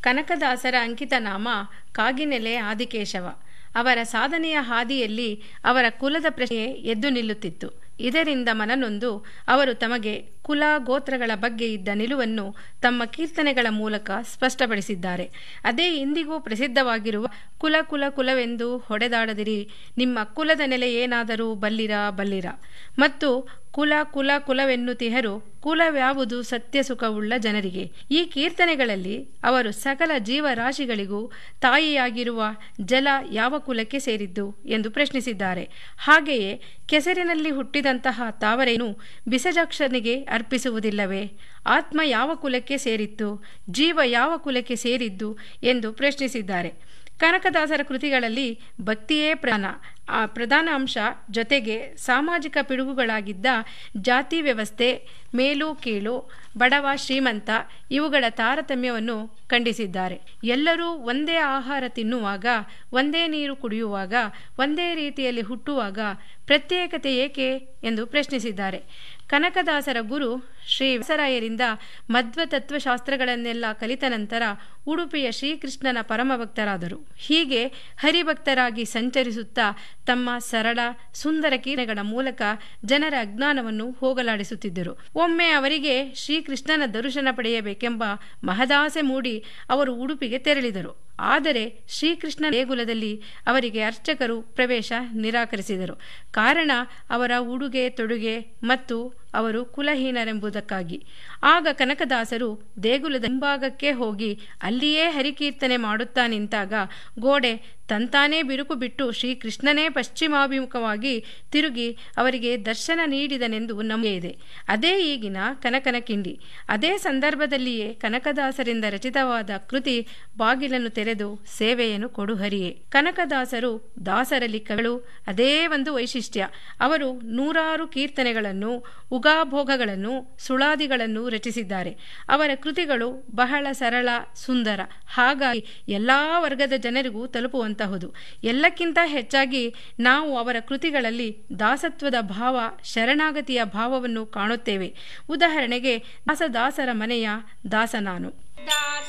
ಕನಕದಾಸರ ಅಂಕಿತ ನಾಮ ಕಾಗಿನೆಲೆ ಆದಿಕೇಶವ ಅವರ ಸಾಧನೆಯ ಹಾದಿಯಲ್ಲಿ ಅವರ ಕುಲದ ಪ್ರಶ್ನೆ ಎದ್ದು ನಿಲ್ಲುತ್ತಿತ್ತು ಇದರಿಂದ ಮನನೊಂದು ಅವರು ತಮಗೆ ಕುಲ ಗೋತ್ರಗಳ ಬಗ್ಗೆ ಇದ್ದ ನಿಲುವನ್ನು ತಮ್ಮ ಕೀರ್ತನೆಗಳ ಮೂಲಕ ಸ್ಪಷ್ಟಪಡಿಸಿದ್ದಾರೆ ಅದೇ ಇಂದಿಗೂ ಪ್ರಸಿದ್ಧವಾಗಿರುವ ಕುಲ ಕುಲ ಕುಲವೆಂದು ಹೊಡೆದಾಡದಿರಿ ನಿಮ್ಮ ಕುಲದ ನೆಲೆ ಏನಾದರೂ ಬಲ್ಲಿರ ಬಲ್ಲಿರ ಮತ್ತು ಕುಲ ಕುಲ ಕುಲವೆನ್ನುತಿಹರು ಕುಲವ್ಯಾವುದು ಸತ್ಯ ಸುಖವುಳ್ಳ ಜನರಿಗೆ ಈ ಕೀರ್ತನೆಗಳಲ್ಲಿ ಅವರು ಸಕಲ ಜೀವರಾಶಿಗಳಿಗೂ ತಾಯಿಯಾಗಿರುವ ಜಲ ಯಾವ ಕುಲಕ್ಕೆ ಸೇರಿದ್ದು ಎಂದು ಪ್ರಶ್ನಿಸಿದ್ದಾರೆ ಹಾಗೆಯೇ ಕೆಸರಿನಲ್ಲಿ ಹುಟ್ಟಿದಂತಹ ತಾವರೆಯನ್ನು ಬಿಸಜಾಕ್ಷನಿಗೆ ಅರ್ಪಿಸುವುದಿಲ್ಲವೇ ಆತ್ಮ ಯಾವ ಕುಲಕ್ಕೆ ಸೇರಿತ್ತು ಜೀವ ಯಾವ ಕುಲಕ್ಕೆ ಸೇರಿದ್ದು ಎಂದು ಪ್ರಶ್ನಿಸಿದ್ದಾರೆ ಕನಕದಾಸರ ಕೃತಿಗಳಲ್ಲಿ ಭಕ್ತಿಯೇ ಪ್ರಧಾನ ಆ ಪ್ರಧಾನ ಅಂಶ ಜೊತೆಗೆ ಸಾಮಾಜಿಕ ಪಿಡುಗುಗಳಾಗಿದ್ದ ಜಾತಿ ವ್ಯವಸ್ಥೆ ಮೇಲು ಕೀಳು ಬಡವ ಶ್ರೀಮಂತ ಇವುಗಳ ತಾರತಮ್ಯವನ್ನು ಖಂಡಿಸಿದ್ದಾರೆ ಎಲ್ಲರೂ ಒಂದೇ ಆಹಾರ ತಿನ್ನುವಾಗ ಒಂದೇ ನೀರು ಕುಡಿಯುವಾಗ ಒಂದೇ ರೀತಿಯಲ್ಲಿ ಹುಟ್ಟುವಾಗ ಪ್ರತ್ಯೇಕತೆ ಏಕೆ ಎಂದು ಪ್ರಶ್ನಿಸಿದ್ದಾರೆ ಕನಕದಾಸರ ಗುರು ಶ್ರೀ ವ್ಯಾಸರಾಯರಿಂದ ಮಧ್ವ ತತ್ವಶಾಸ್ತ್ರಗಳನ್ನೆಲ್ಲ ಕಲಿತ ನಂತರ ಉಡುಪಿಯ ಶ್ರೀಕೃಷ್ಣನ ಪರಮಭಕ್ತರಾದರು ಹೀಗೆ ಹರಿಭಕ್ತರಾಗಿ ಸಂಚರಿಸುತ್ತಾ ತಮ್ಮ ಸರಳ ಸುಂದರ ಕೀರ್ಣಗಳ ಮೂಲಕ ಜನರ ಅಜ್ಞಾನವನ್ನು ಹೋಗಲಾಡಿಸುತ್ತಿದ್ದರು ಒಮ್ಮೆ ಅವರಿಗೆ ಶ್ರೀಕೃಷ್ಣನ ದರ್ಶನ ಪಡೆಯಬೇಕೆಂಬ ಮಹದಾಸೆ ಮೂಡಿ ಅವರು ಉಡುಪಿಗೆ ತೆರಳಿದರು ಆದರೆ ಶ್ರೀಕೃಷ್ಣ ದೇಗುಲದಲ್ಲಿ ಅವರಿಗೆ ಅರ್ಚಕರು ಪ್ರವೇಶ ನಿರಾಕರಿಸಿದರು ಕಾರಣ ಅವರ ಉಡುಗೆ ತೊಡುಗೆ ಮತ್ತು ಅವರು ಕುಲಹೀನರೆಂಬುದಕ್ಕಾಗಿ ಆಗ ಕನಕದಾಸರು ದೇಗುಲದ ಹಿಂಭಾಗಕ್ಕೆ ಹೋಗಿ ಅಲ್ಲಿಯೇ ಹರಿಕೀರ್ತನೆ ಮಾಡುತ್ತಾ ನಿಂತಾಗ ಗೋಡೆ ತಂತಾನೇ ಬಿರುಕು ಬಿಟ್ಟು ಶ್ರೀಕೃಷ್ಣನೇ ಪಶ್ಚಿಮಾಭಿಮುಖವಾಗಿ ತಿರುಗಿ ಅವರಿಗೆ ದರ್ಶನ ನೀಡಿದನೆಂದು ನಂಬಿಕೆ ಇದೆ ಅದೇ ಈಗಿನ ಕನಕನ ಕಿಂಡಿ ಅದೇ ಸಂದರ್ಭದಲ್ಲಿಯೇ ಕನಕದಾಸರಿಂದ ರಚಿತವಾದ ಕೃತಿ ಬಾಗಿಲನ್ನು ತೆರೆದು ಸೇವೆಯನ್ನು ಕೊಡು ಹರಿಯೇ ಕನಕದಾಸರು ದಾಸರಲ್ಲಿ ಕಗಳು ಅದೇ ಒಂದು ವೈಶಿಷ್ಟ್ಯ ಅವರು ನೂರಾರು ಕೀರ್ತನೆಗಳನ್ನು ಉಗಾಭೋಗಗಳನ್ನು ಸುಳಾದಿಗಳನ್ನು ರಚಿಸಿದ್ದಾರೆ ಅವರ ಕೃತಿಗಳು ಬಹಳ ಸರಳ ಸುಂದರ ಹಾಗಾಗಿ ಎಲ್ಲಾ ವರ್ಗದ ಜನರಿಗೂ ತಲುಪುವಂತಹುದು ಎಲ್ಲಕ್ಕಿಂತ ಹೆಚ್ಚಾಗಿ ನಾವು ಅವರ ಕೃತಿಗಳಲ್ಲಿ ದಾಸತ್ವದ ಭಾವ ಶರಣಾಗತಿಯ ಭಾವವನ್ನು ಕಾಣುತ್ತೇವೆ ಉದಾಹರಣೆಗೆ ದಾಸದಾಸರ ಮನೆಯ ದಾಸ ನಾನು